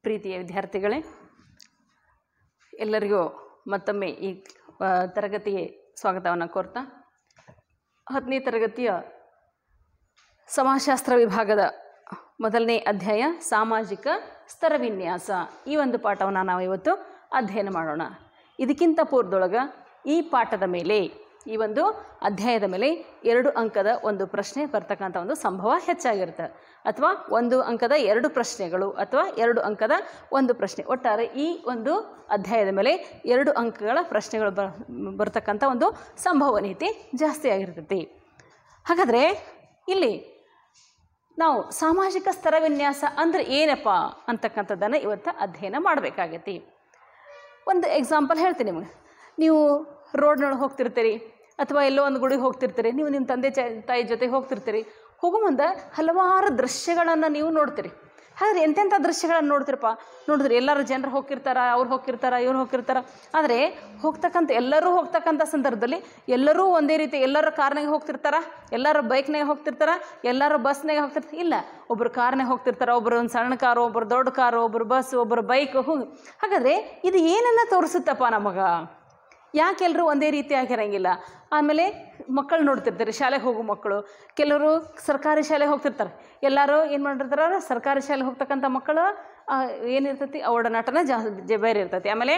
ಪ್ರೀತಿಯ ವಿದ್ಯಾರ್ಥಿಗಳೇ ಎಲ್ಲರಿಗೂ ಮತ್ತೊಮ್ಮೆ ಈ ಆ, ತರಗತಿಗೆ ಸ್ವಾಗತವನ್ನು ಕೋರ್ತಾ ಹತ್ತನೇ ತರಗತಿಯ ಸಮಾಜಶಾಸ್ತ್ರ ವಿಭಾಗದ ಮೊದಲನೇ ಅಧ್ಯಾಯ ಸಾಮಾಜಿಕ ಸ್ತರವಿನ್ಯಾಸ ಈ ಒಂದು ಪಾಠವನ್ನು ನಾವು ಇವತ್ತು ಅಧ್ಯಯನ ಮಾಡೋಣ ಇದಕ್ಕಿಂತ ಪೂರ್ವದೊಳಗೆ ಈ ಪಾಠದ ಮೇಲೆ ಈ ಒಂದು ಅಧ್ಯಾಯದ ಮೇಲೆ ಎರಡು ಅಂಕದ ಒಂದು ಪ್ರಶ್ನೆ ಬರ್ತಕ್ಕಂಥ ಒಂದು ಸಂಭವ ಹೆಚ್ಚಾಗಿರುತ್ತೆ ಅಥವಾ ಒಂದು ಅಂಕದ ಎರಡು ಪ್ರಶ್ನೆಗಳು ಅಥವಾ ಎರಡು ಅಂಕದ ಒಂದು ಪ್ರಶ್ನೆ ಒಟ್ಟಾರೆ ಈ ಒಂದು ಅಧ್ಯಾಯದ ಮೇಲೆ ಎರಡು ಅಂಕಗಳ ಪ್ರಶ್ನೆಗಳು ಬ ಬರ್ತಕ್ಕಂಥ ಒಂದು ಸಂಭವನೀಯತೆ ಜಾಸ್ತಿ ಆಗಿರ್ತೈತಿ ಹಾಗಾದರೆ ಇಲ್ಲಿ ನಾವು ಸಾಮಾಜಿಕ ಸ್ತರ ವಿನ್ಯಾಸ ಅಂದರೆ ಏನಪ್ಪ ಅಂತಕ್ಕಂಥದ್ದನ್ನು ಇವತ್ತು ಅಧ್ಯಯನ ಮಾಡಬೇಕಾಗೈತಿ ಒಂದು ಎಕ್ಸಾಂಪಲ್ ಹೇಳ್ತೀನಿ ನಿಮಗೆ ನೀವು ರೋಡ್ನೊಳಗೆ ಹೋಗ್ತಿರ್ತೀರಿ ಅಥವಾ ಎಲ್ಲೋ ಒಂದು ಗುಡಿಗೆ ಹೋಗ್ತಿರ್ತೀರಿ ನೀವು ನಿಮ್ಮ ತಂದೆ ಚ ತಾಯಿ ಜೊತೆ ಹೋಗ್ತಿರ್ತೀರಿ ಹೋಗೋ ಮುಂದೆ ಹಲವಾರು ದೃಶ್ಯಗಳನ್ನು ನೀವು ನೋಡ್ತೀರಿ ಹಾಗಾದ್ರೆ ಎಂತೆಂಥ ದೃಶ್ಯಗಳನ್ನು ನೋಡ್ತೀರಪ್ಪ ನೋಡಿದ್ರೆ ಎಲ್ಲರೂ ಜನರು ಹೋಗಿರ್ತಾರ ಅವ್ರು ಹೋಗಿರ್ತಾರ ಇವ್ರು ಹೋಗಿರ್ತಾರ ಆದರೆ ಹೋಗ್ತಕ್ಕಂಥ ಎಲ್ಲರೂ ಹೋಗ್ತಕ್ಕಂಥ ಸಂದರ್ಭದಲ್ಲಿ ಎಲ್ಲರೂ ಒಂದೇ ರೀತಿ ಎಲ್ಲರೂ ಕಾರ್ನಾಗೆ ಹೋಗ್ತಿರ್ತಾರ ಎಲ್ಲರೂ ಬೈಕ್ನಾಗೆ ಹೋಗ್ತಿರ್ತಾರ ಎಲ್ಲರೂ ಬಸ್ನಾಗೆ ಹೋಗ್ತಿರ್ತಾರೆ ಇಲ್ಲ ಒಬ್ಬರು ಕಾರ್ನಾಗೆ ಹೋಗ್ತಿರ್ತಾರೆ ಒಬ್ಬರು ಒಂದು ಸಣ್ಣ ಕಾರು ಒಬ್ಬರು ದೊಡ್ಡ ಕಾರು ಒಬ್ಬರು ಬಸ್ ಒಬ್ಬರು ಬೈಕ್ ಹೋಗಿ ಹಾಗಾದರೆ ಇದು ಏನನ್ನು ತೋರಿಸುತ್ತಪ್ಪ ನಮಗೆ ಯಾಕೆ ಎಲ್ಲರೂ ಒಂದೇ ರೀತಿ ಆಗಿರಂಗಿಲ್ಲ ಆಮೇಲೆ ಮಕ್ಕಳು ನೋಡ್ತಿರ್ತಾರೆ ಶಾಲೆಗೆ ಹೋಗೋ ಮಕ್ಕಳು ಕೆಲವರು ಸರ್ಕಾರಿ ಶಾಲೆಗೆ ಹೋಗ್ತಿರ್ತಾರೆ ಎಲ್ಲರೂ ಏನು ಮಾಡಿರ್ತಾರೆ ಸರ್ಕಾರಿ ಶಾಲೆಗೆ ಹೋಗ್ತಕ್ಕಂಥ ಮಕ್ಕಳು ಆ, ಏನಿರ್ತೈತಿ ಒಡನಾಟನ ಜಾ ಜ- ಬೇರೆ ಇರ್ತೈತಿ ಆಮೇಲೆ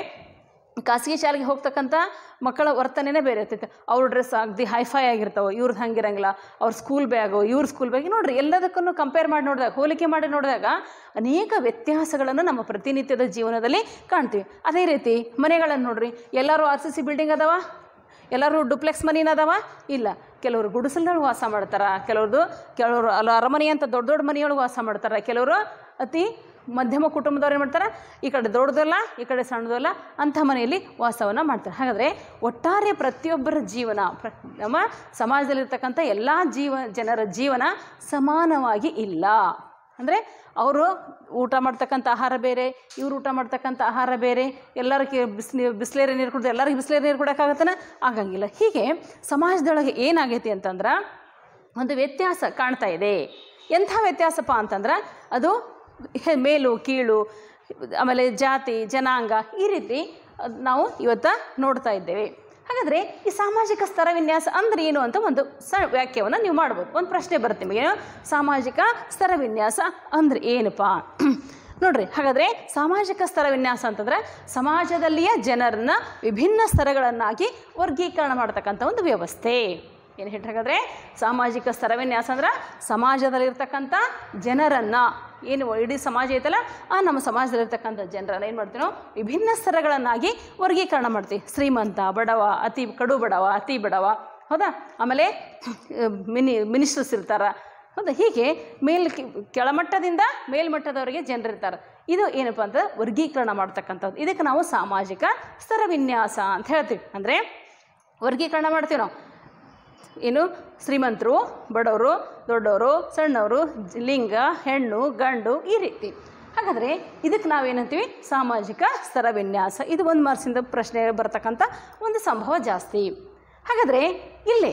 ಖಾಸಗಿ ಶಾಲೆಗೆ ಹೋಗ್ತಕ್ಕಂಥ ಮಕ್ಕಳ ವರ್ತನೆನೇ ಬೇರೆ ಇರ್ತೈತೆ ಅವ್ರ ಡ್ರೆಸ್ ಅಗದಿ ಹೈಫೈ ಆಗಿರ್ತಾವೆ ಇವ್ರದ್ದು ಹಂಗಿರಂಗಿಲ್ಲ ಅವ್ರ ಸ್ಕೂಲ್ ಬ್ಯಾಗು ಇವ್ರ ಸ್ಕೂಲ್ ಬ್ಯಾಗ್ ನೋಡ್ರಿ ಎಲ್ಲದಕ್ಕೂ ಕಂಪೇರ್ ಮಾಡಿ ನೋಡಿದಾಗ ಹೋಲಿಕೆ ಮಾಡಿ ನೋಡಿದಾಗ ಅನೇಕ ವ್ಯತ್ಯಾಸಗಳನ್ನು ನಮ್ಮ ಪ್ರತಿನಿತ್ಯದ ಜೀವನದಲ್ಲಿ ಕಾಣ್ತೀವಿ ಅದೇ ರೀತಿ ಮನೆಗಳನ್ನು ನೋಡ್ರಿ ಎಲ್ಲರೂ ಆರ್ ಸಿ ಸಿ ಬಿಲ್ಡಿಂಗ್ ಅದಾವ ಎಲ್ಲರೂ ಡುಪ್ಲೆಕ್ಸ್ ಮನಿನ ಅದಾವ ಇಲ್ಲ ಕೆಲವರು ಗುಡಿಸಲ್ದೊಳಗೆ ವಾಸ ಮಾಡ್ತಾರೆ ಕೆಲವ್ರದ್ದು ಕೆಲವರು ಅಲ್ಲ ಅರಮನೆ ಅಂತ ದೊಡ್ಡ ದೊಡ್ಡ ಮನೆಯೊಳಗೆ ವಾಸ ಮಾಡ್ತಾರೆ ಕೆಲವರು ಅತಿ ಮಧ್ಯಮ ಕುಟುಂಬದವ್ರು ಏನು ಮಾಡ್ತಾರೆ ಈ ಕಡೆ ದೊಡ್ಡದಲ್ಲ ಈ ಕಡೆ ಸಣ್ಣದಲ್ಲ ಅಂಥ ಮನೆಯಲ್ಲಿ ವಾಸವನ್ನು ಮಾಡ್ತಾರೆ ಹಾಗಾದರೆ ಒಟ್ಟಾರೆ ಪ್ರತಿಯೊಬ್ಬರ ಜೀವನ ಪ್ರ ನಮ್ಮ ಸಮಾಜದಲ್ಲಿರ್ತಕ್ಕಂಥ ಎಲ್ಲ ಜೀವ ಜನರ ಜೀವನ ಸಮಾನವಾಗಿ ಇಲ್ಲ ಅಂದರೆ ಅವರು ಊಟ ಮಾಡ್ತಕ್ಕಂಥ ಆಹಾರ ಬೇರೆ ಇವ್ರು ಊಟ ಮಾಡ್ತಕ್ಕಂಥ ಆಹಾರ ಬೇರೆ ಎಲ್ಲರಿಗೆ ಬಿಸಿನೀರು ಬಿಸಿಲೇರಿ ನೀರು ಕುಡಿದು ಎಲ್ಲರಿಗೆ ಬಿಸಿಲೇರಿ ನೀರು ಕುಡಿಯೋಕ್ಕಾಗತ್ತನ ಆಗಂಗಿಲ್ಲ ಹೀಗೆ ಸಮಾಜದೊಳಗೆ ಏನಾಗೈತಿ ಅಂತಂದ್ರೆ ಒಂದು ವ್ಯತ್ಯಾಸ ಕಾಣ್ತಾ ಇದೆ ಎಂಥ ವ್ಯತ್ಯಾಸಪ್ಪ ಅಂತಂದ್ರೆ ಅದು ಹೆ- ಮೇಲು ಕೀಳು ಆಮೇಲೆ ಜಾತಿ ಜನಾಂಗ ಈ ರೀತಿ ಅದ್ ನಾವು ಇವತ್ತು ನೋಡ್ತಾ ಇದ್ದೇವೆ ಹಾಗಾದರೆ ಈ ಸಾಮಾಜಿಕ ಸ್ತರ ವಿನ್ಯಾಸ ಅಂದ್ರೆ ಏನು ಅಂತ ಒಂದು ಸ ವ್ಯಾಖ್ಯವನ್ನು ನೀವು ಮಾಡ್ಬೋದು ಒಂದು ಪ್ರಶ್ನೆ ಬರುತ್ತೆ ನಿಮಗೆ ಏನು ಸಾಮಾಜಿಕ ಸ್ತರ ವಿನ್ಯಾಸ ಅಂದ್ರೆ ಏನಪ್ಪ ನೋಡ್ರಿ ಹಾಗಾದರೆ ಸಾಮಾಜಿಕ ಸ್ತರ ವಿನ್ಯಾಸ ಅಂತಂದ್ರೆ ಸಮಾಜದಲ್ಲಿಯ ಜನರನ್ನ ವಿಭಿನ್ನ ಸ್ತರಗಳನ್ನಾಗಿ ವರ್ಗೀಕರಣ ಮಾಡ್ತಕ್ಕಂಥ ಒಂದು ವ್ಯವಸ್ಥೆ ಏನು ಹೇಳ್ರಿ ಹಾಗಾದರೆ ಸಾಮಾಜಿಕ ಸ್ತರ ವಿನ್ಯಾಸ ಅಂದ್ರೆ ಸಮಾಜದಲ್ಲಿರ್ತಕ್ಕಂಥ ಜನರನ್ನು ಏನು ಇಡೀ ಸಮಾಜ ಐತಲ್ಲ ಆ ನಮ್ಮ ಸಮಾಜದಲ್ಲಿರ್ತಕ್ಕಂಥ ಜನರನ್ನ ಏನು ಮಾಡ್ತೀವಿ ನಾವು ವಿಭಿನ್ನ ಸ್ತರಗಳನ್ನಾಗಿ ವರ್ಗೀಕರಣ ಮಾಡ್ತೀವಿ ಶ್ರೀಮಂತ ಬಡವ ಅತಿ ಕಡು ಬಡವ ಅತಿ ಬಡವ ಹೌದಾ ಆಮೇಲೆ ಮಿನಿ ಮಿನಿಸ್ಟರ್ಸ್ ಇರ್ತಾರೆ ಹೌದಾ ಹೀಗೆ ಮೇಲ್ ಕಿ- ಕೆಳಮಟ್ಟದಿಂದ ಮೇಲ್ಮಟ್ಟದವರೆಗೆ ಜನರಿರ್ತಾರೆ ಇದು ಏನಪ್ಪ ಅಂತ ವರ್ಗೀಕರಣ ಮಾಡ್ತಕ್ಕಂಥದ್ದು ಇದಕ್ಕೆ ನಾವು ಸಾಮಾಜಿಕ ಸ್ತರ ವಿನ್ಯಾಸ ಅಂತ ಹೇಳ್ತೀವಿ ಅಂದರೆ ವರ್ಗೀಕರಣ ಮಾಡ್ತೀವಿ ನಾವು ಏನು ಶ್ರೀಮಂತರು ಬಡವರು ದೊಡ್ಡವರು ಸಣ್ಣವರು ಜ- ಲಿಂಗ ಹೆಣ್ಣು ಗಂಡು ಈ ರೀತಿ ಹಾಗಾದರೆ ಇದಕ್ಕೆ ನಾವೇನಂತೀವಿ ಸಾಮಾಜಿಕ ಸ್ತರ ವಿನ್ಯಾಸ ಇದು ಒಂದು ಮಾರ್ಕ್ಸಿಂದ ಪ್ರಶ್ನೆ ಬರ್ತಕ್ಕಂಥ ಒಂದು ಸಂಭವ ಜಾಸ್ತಿ ಹಾಗಾದರೆ ಇಲ್ಲೇ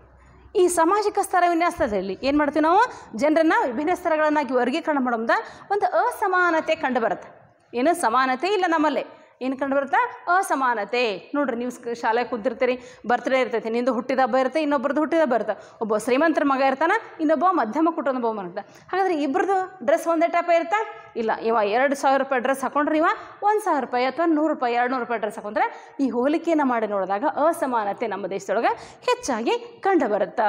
ಈ ಸಾಮಾಜಿಕ ಸ್ತರ ವಿನ್ಯಾಸದಲ್ಲಿ ಏನು ಮಾಡ್ತೀವಿ ನಾವು ಜನರನ್ನು ವಿಭಿನ್ನ ಸ್ತರಗಳನ್ನಾಗಿ ವರ್ಗೀಕರಣ ಮಾಡೋದ ಒಂದು ಅಸಮಾನತೆ ಕಂಡು ಬರುತ್ತೆ ಏನು ಸಮಾನತೆ ಇಲ್ಲ ನಮ್ಮಲ್ಲೇ ಏನು ಕಂಡು ಬರುತ್ತಾ ಅಸಮಾನತೆ ನೋಡ್ರಿ ನೀವು ಸ್ಕ- ಶಾಲೆಗೆ ಕುಂತಿರ್ತೀರಿ ಬರ್ತ್ಡೇ ಇರ್ತೈತಿ ನಿಂದು ಹುಟ್ಟಿದ ಹಬ್ಬ ಇರುತ್ತೆ ಇನ್ನೊಬ್ರದ್ದು ಹುಟ್ಟಿದ ಹಬ್ಬ ಇರುತ್ತೆ ಒಬ್ಬ ಶ್ರೀಮಂತರ ಮಗ ಇರ್ತಾನ ಇನ್ನೊಬ್ಬ ಮಧ್ಯಮ ಕುಟುಂಬ ಮಗ ಇರ್ತಾನೆ ಹಾಗಾದ್ರೆ ಇಬ್ಬರದು ಡ್ರೆಸ್ ಒಂದೇ ಟೈಪ್ ಇರುತ್ತಾ ಇಲ್ಲ ಇವ ಎರಡು ಸಾವಿರ ರೂಪಾಯಿ ಡ್ರೆಸ್ ಹಾಕೊಂಡ್ರೆ ಇವ ಒಂದು ಸಾವಿರ ರೂಪಾಯಿ ಅಥವಾ ನೂರು ರೂಪಾಯಿ ಎರಡು ನೂರು ರೂಪಾಯಿ ಡ್ರೆಸ್ ಹಾಕೊಂಡ್ರೆ ಈ ಹೋಲಿಕೆಯನ್ನು ಮಾಡಿ ನೋಡಿದಾಗ ಅಸಮಾನತೆ ನಮ್ಮ ದೇಶದೊಳಗೆ ಹೆಚ್ಚಾಗಿ ಕಂಡು ಬರುತ್ತೆ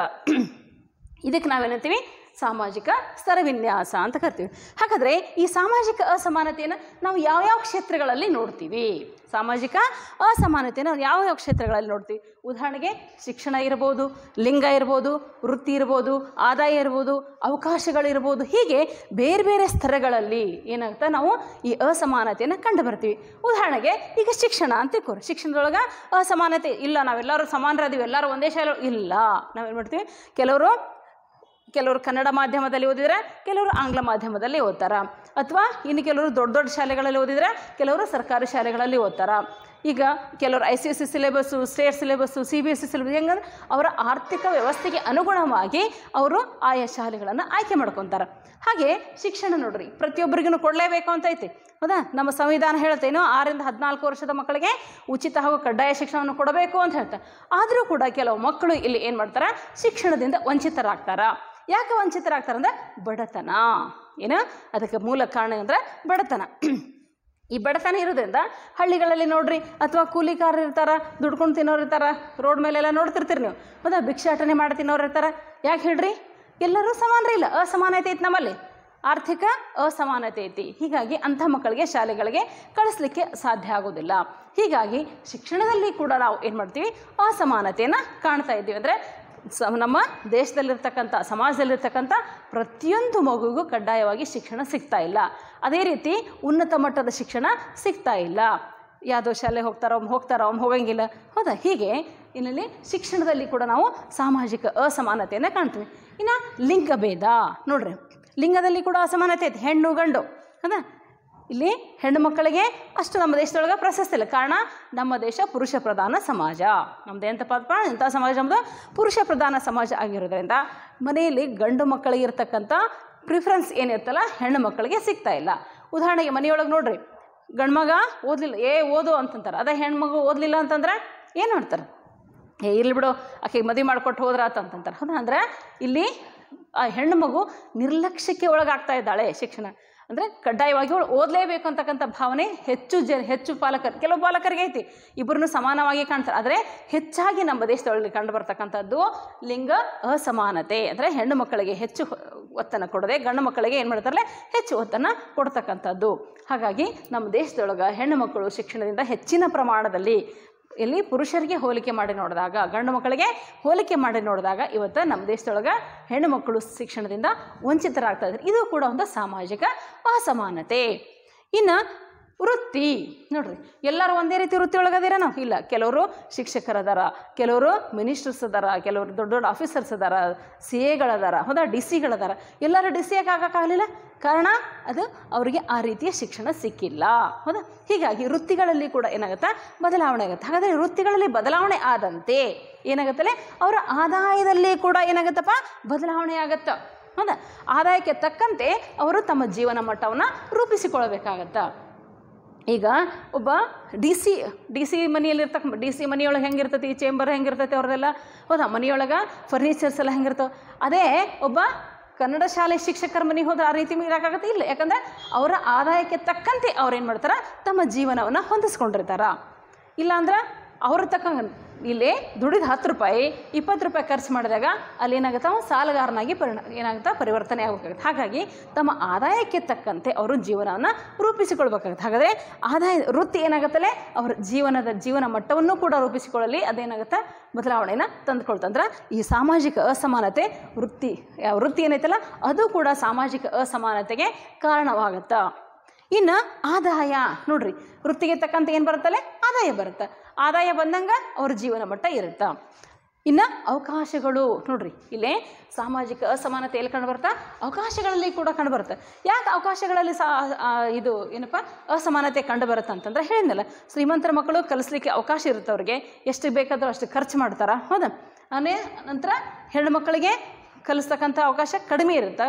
ಇದಕ್ಕೆ ನಾವೇನಂತೀವಿ ಸಾಮಾಜಿಕ ಸ್ತರ ವಿನ್ಯಾಸ ಅಂತ ಕರಿತೀವಿ ಹಾಗಾದರೆ ಈ ಸಾಮಾಜಿಕ ಅಸಮಾನತೆಯನ್ನು ನಾವು ಯಾವ್ಯಾವ ಕ್ಷೇತ್ರಗಳಲ್ಲಿ ನೋಡ್ತೀವಿ ಸಾಮಾಜಿಕ ಅಸಮಾನತೆಯನ್ನು ನಾವು ಯಾವ್ಯಾವ ಕ್ಷೇತ್ರಗಳಲ್ಲಿ ನೋಡ್ತೀವಿ ಉದಾಹರಣೆಗೆ ಶಿಕ್ಷಣ ಇರ್ಬೋದು ಲಿಂಗ ಇರ್ಬೋದು ವೃತ್ತಿ ಇರ್ಬೋದು ಆದಾಯ ಇರ್ಬೋದು ಅವಕಾಶಗಳಿರ್ಬೋದು ಹೀಗೆ ಬೇರೆ ಬೇರೆ ಸ್ತರಗಳಲ್ಲಿ ಏನಾಗುತ್ತೆ ನಾವು ಈ ಅಸಮಾನತೆಯನ್ನು ಕಂಡು ಬರ್ತೀವಿ ಉದಾಹರಣೆಗೆ ಈಗ ಶಿಕ್ಷಣ ಅಂತ ತಿಳ್ಕೊರಿ ಶಿಕ್ಷಣದೊಳಗೆ ಅಸಮಾನತೆ ಇಲ್ಲ ನಾವೆಲ್ಲರೂ ಸಮಾನರದೀವಿ ಎಲ್ಲರೂ ಒಂದೇ ಶಾಲೆ ಇಲ್ಲ ನಾವೇನು ಮಾಡ್ತೀವಿ ಕೆಲವರು ಕೆಲವರು ಕನ್ನಡ ಮಾಧ್ಯಮದಲ್ಲಿ ಓದಿದ್ರೆ ಕೆಲವರು ಆಂಗ್ಲ ಮಾಧ್ಯಮದಲ್ಲಿ ಓದ್ತಾರ ಅಥವಾ ಇನ್ನು ಕೆಲವರು ದೊಡ್ಡ ದೊಡ್ಡ ಶಾಲೆಗಳಲ್ಲಿ ಓದಿದ್ರೆ ಕೆಲವರು ಸರ್ಕಾರಿ ಶಾಲೆಗಳಲ್ಲಿ ಓದ್ತಾರ ಈಗ ಕೆಲವರು I C S C syllabus state syllabus C B S C syllabus ಹೆಂಗಂದ್ರೆ ಅವರ ಆರ್ಥಿಕ ವ್ಯವಸ್ಥೆಗೆ ಅನುಗುಣವಾಗಿ ಅವರು ಆಯಾ ಶಾಲೆಗಳನ್ನು ಆಯ್ಕೆ ಮಾಡ್ಕೊತಾರೆ ಹಾಗೆ ಶಿಕ್ಷಣ ನೋಡ್ರಿ ಪ್ರತಿಯೊಬ್ಬರಿಗೂ ಕೊಡಲೇಬೇಕು ಅಂತ ಐತಿ ಹೌದಾ ನಮ್ಮ ಸಂವಿಧಾನ ಹೇಳ್ತೇನೋ ಆರರಿಂದ ಹದಿನಾಲ್ಕು ವರ್ಷದ ಮಕ್ಕಳಿಗೆ ಉಚಿತ ಹಾಗೂ ಕಡ್ಡಾಯ ಶಿಕ್ಷಣವನ್ನು ಕೊಡಬೇಕು ಅಂತ ಹೇಳ್ತಾರೆ ಆದರೂ ಕೂಡ ಕೆಲವು ಮಕ್ಕಳು ಇಲ್ಲಿ ಏನು ಮಾಡ್ತಾರೆ ಶಿಕ್ಷಣದಿಂದ ವಂಚಿತರಾಗ್ತಾರ ಯಾಕೆ ವಂಚಿತರಾಗ್ತಾರೆ ಅಂದ್ರೆ ಬಡತನ ಏನು ಅದಕ್ಕೆ ಮೂಲ ಕಾರಣ ಅಂದರೆ ಬಡತನ ಈ ಬಡತನ ಇರೋದ್ರಿಂದ ಹಳ್ಳಿಗಳಲ್ಲಿ ನೋಡ್ರಿ ಅಥವಾ ಕೂಲಿಕಾರರು ಇರ್ತಾರ ದುಡ್ಕೊಂಡು ತಿನ್ನೋರು ಇರ್ತಾರ ರೋಡ್ ಮೇಲೆಲ್ಲ ನೋಡ್ತಿರ್ತೀರಿ ನೀವು ಹೌದಾ ಭಿಕ್ಷಾಟನೆ ಮಾಡಿ ತಿನ್ನೋರು ಇರ್ತಾರ ಯಾಕೆ ಹೇಳ್ರಿ ಎಲ್ಲರೂ ಸಮಾನರೇ ಇಲ್ಲ ಅಸಮಾನತೆ ಐತಿ ನಮ್ಮಲ್ಲಿ ಆರ್ಥಿಕ ಅಸಮಾನತೆ ಐತಿ ಹೀಗಾಗಿ ಅಂಥ ಮಕ್ಕಳಿಗೆ ಶಾಲೆಗಳಿಗೆ ಕಳಿಸ್ಲಿಕ್ಕೆ ಸಾಧ್ಯ ಆಗೋದಿಲ್ಲ ಹೀಗಾಗಿ ಶಿಕ್ಷಣದಲ್ಲಿ ಕೂಡ ನಾವು ಏನು ಮಾಡ್ತೀವಿ ಅಸಮಾನತೆಯನ್ನು ಕಾಣ್ತಾ ಇದ್ದೀವಿ ಅಂದರೆ ಸ ನಮ್ಮ ದೇಶದಲ್ಲಿರ್ತಕ್ಕಂಥ ಸಮಾಜದಲ್ಲಿರ್ತಕ್ಕಂಥ ಪ್ರತಿಯೊಂದು ಮಗುವಿಗೂ ಕಡ್ಡಾಯವಾಗಿ ಶಿಕ್ಷಣ ಸಿಗ್ತಾ ಇಲ್ಲ ಅದೇ ರೀತಿ ಉನ್ನತ ಮಟ್ಟದ ಶಿಕ್ಷಣ ಸಿಗ್ತಾ ಇಲ್ಲ ಯಾವುದೋ ಶಾಲೆ ಹೋಗ್ತಾರೋ ಒಮ್ಮೆ ಹೋಗ್ತಾರೋ ಒಮ್ಮೆ ಹೋಗಂಗಿಲ್ಲ ಹೌದಾ ಹೀಗೆ ಇನ್ನಲ್ಲಿ ಶಿಕ್ಷಣದಲ್ಲಿ ಕೂಡ ನಾವು ಸಾಮಾಜಿಕ ಅಸಮಾನತೆಯನ್ನು ಕಾಣ್ತೀವಿ ಇನ್ನು ಲಿಂಗಭೇದ ನೋಡ್ರಿ ಲಿಂಗದಲ್ಲಿ ಕೂಡ ಅಸಮಾನತೆ ಐತೆ ಹೆಣ್ಣು ಗಂಡು ಹೌದಾ ಇಲ್ಲಿ ಹೆಣ್ಣು ಮಕ್ಕಳಿಗೆ ಅಷ್ಟು ನಮ್ಮ ದೇಶದೊಳಗೆ ಪ್ರಶಸ್ತಿ ಇಲ್ಲ ಕಾರಣ ನಮ್ಮ ದೇಶ ಪುರುಷ ಪ್ರಧಾನ ಸಮಾಜ ನಮ್ದು ಎಂತಪ್ಪ ಎಂಥ ಸಮಾಜ ನಮ್ಮದು ಪುರುಷ ಪ್ರಧಾನ ಸಮಾಜ ಆಗಿರೋದ್ರಿಂದ ಮನೆಯಲ್ಲಿ ಗಂಡು ಮಕ್ಕಳಿಗೆ ಇರ್ತಕ್ಕಂಥ ಪ್ರಿಫರೆನ್ಸ್ ಏನಿರ್ತಲ್ಲ ಹೆಣ್ಣು ಮಕ್ಕಳಿಗೆ ಸಿಗ್ತಾ ಇಲ್ಲ ಉದಾಹರಣೆಗೆ ಮನೆಯೊಳಗೆ ನೋಡ್ರಿ ಗಂಡ್ಮಗ ಓದಲಿಲ್ಲ ಏ ಓದು ಅಂತಂತಾರೆ ಅದೇ ಹೆಣ್ಮಗು ಓದಲಿಲ್ಲ ಅಂತಂದ್ರೆ ಏನು ಮಾಡ್ತಾರೆ ಏ ಇರ್ಲಿ ಬಿಡು ಆಕೆಗೆ ಮದುವೆ ಮಾಡಿಕೊಟ್ಟು ಹೋದ್ರ ಅಂತಂತಾರೆ ಹೌದಾ ಅಂದ್ರೆ ಇಲ್ಲಿ ಆ ಹೆಣ್ಣು ಮಗು ನಿರ್ಲಕ್ಷ್ಯಕ್ಕೆ ಒಳಗಾಗ್ತಾ ಇದ್ದಾಳೆ ಶಿಕ್ಷಣ ಅಂದರೆ ಕಡ್ಡಾಯವಾಗಿ ಅವಳು ಓದಲೇಬೇಕು ಅಂತಕ್ಕಂಥ ಭಾವನೆ ಹೆಚ್ಚು ಜ ಹೆಚ್ಚು ಪಾಲಕರು ಕೆಲವು ಪಾಲಕರಿಗೆ ಐತಿ ಇಬ್ಬರನ್ನು ಸಮಾನವಾಗಿ ಕಾಣ್ತಾರೆ ಆದರೆ ಹೆಚ್ಚಾಗಿ ನಮ್ಮ ದೇಶದೊಳಗೆ ಕಂಡು ಬರ್ತಕ್ಕಂಥದ್ದು ಲಿಂಗ ಅಸಮಾನತೆ ಅಂದರೆ ಹೆಣ್ಣು ಮಕ್ಕಳಿಗೆ ಹೆಚ್ಚು ಒತ್ತನ್ನು ಕೊಡದೆ ಗಂಡು ಮಕ್ಕಳಿಗೆ ಏನು ಮಾಡ್ತಾರಲ್ಲ ಹೆಚ್ಚು ಒತ್ತನ್ನು ಕೊಡ್ತಕ್ಕಂಥದ್ದು ಹಾಗಾಗಿ ನಮ್ಮ ದೇಶದೊಳಗೆ ಹೆಣ್ಣು ಮಕ್ಕಳು ಶಿಕ್ಷಣದಿಂದ ಹೆಚ್ಚಿನ ಪ್ರಮಾಣದಲ್ಲಿ ಇಲ್ಲಿ ಪುರುಷರಿಗೆ ಹೋಲಿಕೆ ಮಾಡಿ ನೋಡಿದಾಗ ಗಂಡು ಮಕ್ಕಳಿಗೆ ಹೋಲಿಕೆ ಮಾಡಿ ನೋಡಿದಾಗ ಇವತ್ತು ನಮ್ಮ ದೇಶದೊಳಗೆ ಹೆಣ್ಣು ಮಕ್ಕಳು ಶಿಕ್ಷಣದಿಂದ ವಂಚಿತರಾಗ್ತಾ ಇದ್ದಾರೆ ಇದು ಕೂಡ ಒಂದು ಸಾಮಾಜಿಕ ಅಸಮಾನತೆ ಇನ್ನು ವೃತ್ತಿ ನೋಡ್ರಿ ಎಲ್ಲರೂ ಒಂದೇ ರೀತಿ ವೃತ್ತಿ ಒಳಗದಿರ ನಾವು ಇಲ್ಲ ಕೆಲವರು ಶಿಕ್ಷಕರದಾರ ಕೆಲವರು ಮಿನಿಸ್ಟರ್ಸ್ ಅದಾರ ಕೆಲವರು ದೊಡ್ಡ ದೊಡ್ಡ ಆಫೀಸರ್ಸ್ ಅದಾರ ಸಿ ಎಗಳದಾರ ಹೌದಾ ಡಿ ಸಿಗಳದಾರ ಎಲ್ಲರೂ ಡಿ ಸಿ ಯಾಕೆ ಆಗೋಕ್ಕಾಗಲಿಲ್ಲ ಕಾರಣ ಅದು ಅವರಿಗೆ ಆ ರೀತಿಯ ಶಿಕ್ಷಣ ಸಿಕ್ಕಿಲ್ಲ ಹೌದಾ ಹೀಗಾಗಿ ವೃತ್ತಿಗಳಲ್ಲಿ ಕೂಡ ಏನಾಗುತ್ತೆ ಬದಲಾವಣೆ ಆಗುತ್ತೆ ಹಾಗಾದರೆ ವೃತ್ತಿಗಳಲ್ಲಿ ಬದಲಾವಣೆ ಆದಂತೆ ಏನಾಗುತ್ತಲ್ಲ ಅವರ ಆದಾಯದಲ್ಲಿ ಕೂಡ ಏನಾಗುತ್ತಪ್ಪ ಬದಲಾವಣೆ ಆಗುತ್ತೆ ಹೌದಾ ಆದಾಯಕ್ಕೆ ತಕ್ಕಂತೆ ಅವರು ತಮ್ಮ ಜೀವನ ಮಟ್ಟವನ್ನು ರೂಪಿಸಿಕೊಳ್ಬೇಕಾಗತ್ತೆ ಈಗ ಒಬ್ಬ ಡಿ ಸಿ ಡಿ ಸಿ ಮನೆಯಲ್ಲಿರ್ತಕ್ಕ ಡಿ ಸಿ ಮನೆಯೊಳಗೆ ಹೆಂಗಿರ್ತೈತಿ ಚೇಂಬರ್ ಹೆಂಗಿರ್ತೈತಿ ಅವ್ರದ್ದೆಲ್ಲ ಹೌದಾ ಮನೆಯೊಳಗೆ ಫರ್ನಿಚರ್ಸ್ ಎಲ್ಲ ಹೆಂಗಿರ್ತಾವೆ ಅದೇ ಒಬ್ಬ ಕನ್ನಡ ಶಾಲೆ ಶಿಕ್ಷಕರ ಮನೆಗೆ ಹೋದ್ರೆ ಆ ರೀತಿ ಇರೋಕ್ಕಾಗತ್ತೆ ಇಲ್ಲ ಯಾಕಂದರೆ ಅವರ ಆದಾಯಕ್ಕೆ ತಕ್ಕಂತೆ ಅವ್ರು ಏನು ಮಾಡ್ತಾರೆ ತಮ್ಮ ಜೀವನವನ್ನು ಹೊಂದಿಸ್ಕೊಂಡಿರ್ತಾರ ಇಲ್ಲಾಂದ್ರೆ ಅವ್ರ ತಕ್ಕಂಗೆ ಇಲ್ಲಿ ದುಡಿದ ಹತ್ತು ರೂಪಾಯಿ ಇಪ್ಪತ್ತು ರೂಪಾಯಿ ಖರ್ಚು ಮಾಡಿದಾಗ ಅಲ್ಲಿ ಏನಾಗುತ್ತೆ ಅವ್ನು ಸಾಲಗಾರನಾಗಿ ಪರಿಣ ಏನಾಗುತ್ತೆ ಪರಿವರ್ತನೆ ಆಗಬೇಕಾಗುತ್ತೆ ಹಾಗಾಗಿ ತಮ್ಮ ಆದಾಯಕ್ಕೆ ತಕ್ಕಂತೆ ಅವರು ಜೀವನವನ್ನು ರೂಪಿಸಿಕೊಳ್ಬೇಕಾಗುತ್ತೆ ಹಾಗಾದರೆ ಆದಾಯ ವೃತ್ತಿ ಏನಾಗುತ್ತಲ್ಲೇ ಅವರ ಜೀವನದ ಜೀವನ ಮಟ್ಟವನ್ನು ಕೂಡ ರೂಪಿಸಿಕೊಳ್ಳಲಿ ಅದೇನಾಗುತ್ತೆ ಬದಲಾವಣೆನ ತಂದುಕೊಳ್ತಂದ್ರೆ ಈ ಸಾಮಾಜಿಕ ಅಸಮಾನತೆ ವೃತ್ತಿ ಯಾವ ವೃತ್ತಿ ಏನೈತಲ್ಲ ಅದು ಕೂಡ ಸಾಮಾಜಿಕ ಅಸಮಾನತೆಗೆ ಕಾರಣವಾಗುತ್ತೆ ಇನ್ನು ಆದಾಯ ನೋಡ್ರಿ ವೃತ್ತಿಗೆ ತಕ್ಕಂತೆ ಏನು ಬರುತ್ತಲ್ಲ ಆದಾಯ ಬರುತ್ತೆ ಆದಾಯ ಬಂದಂಗೆ ಅವ್ರ ಜೀವನ ಮಟ್ಟ ಇರುತ್ತೆ ಇನ್ನು ಅವಕಾಶಗಳು ನೋಡ್ರಿ ಇಲ್ಲೇ ಸಾಮಾಜಿಕ ಅಸಮಾನತೆ ಎಲ್ಲಿ ಕಂಡು ಬರುತ್ತಾ ಅವಕಾಶಗಳಲ್ಲಿ ಕೂಡ ಕಂಡು ಬರುತ್ತೆ ಯಾಕೆ ಅವಕಾಶಗಳಲ್ಲಿ ಸಾ ಆ, ಇದು ಏನಪ್ಪ ಅಸಮಾನತೆ ಕಂಡು ಬರುತ್ತೆ ಅಂತಂದ್ರೆ ಹೇಳಿದ್ನಲ್ಲ ಶ್ರೀಮಂತರ ಮಕ್ಕಳು ಕಲಿಸ್ಲಿಕ್ಕೆ ಅವಕಾಶ ಇರುತ್ತೆ ಅವ್ರಿಗೆ ಎಷ್ಟು ಬೇಕಾದರೂ ಅಷ್ಟು ಖರ್ಚು ಮಾಡ್ತಾರ ಹೌದಾ ಅನೇ ನಂತರ ಹೆಣ್ಣು ಮಕ್ಕಳಿಗೆ ಕಲಿಸ್ತಕ್ಕಂಥ ಅವಕಾಶ ಕಡಿಮೆ ಇರುತ್ತೆ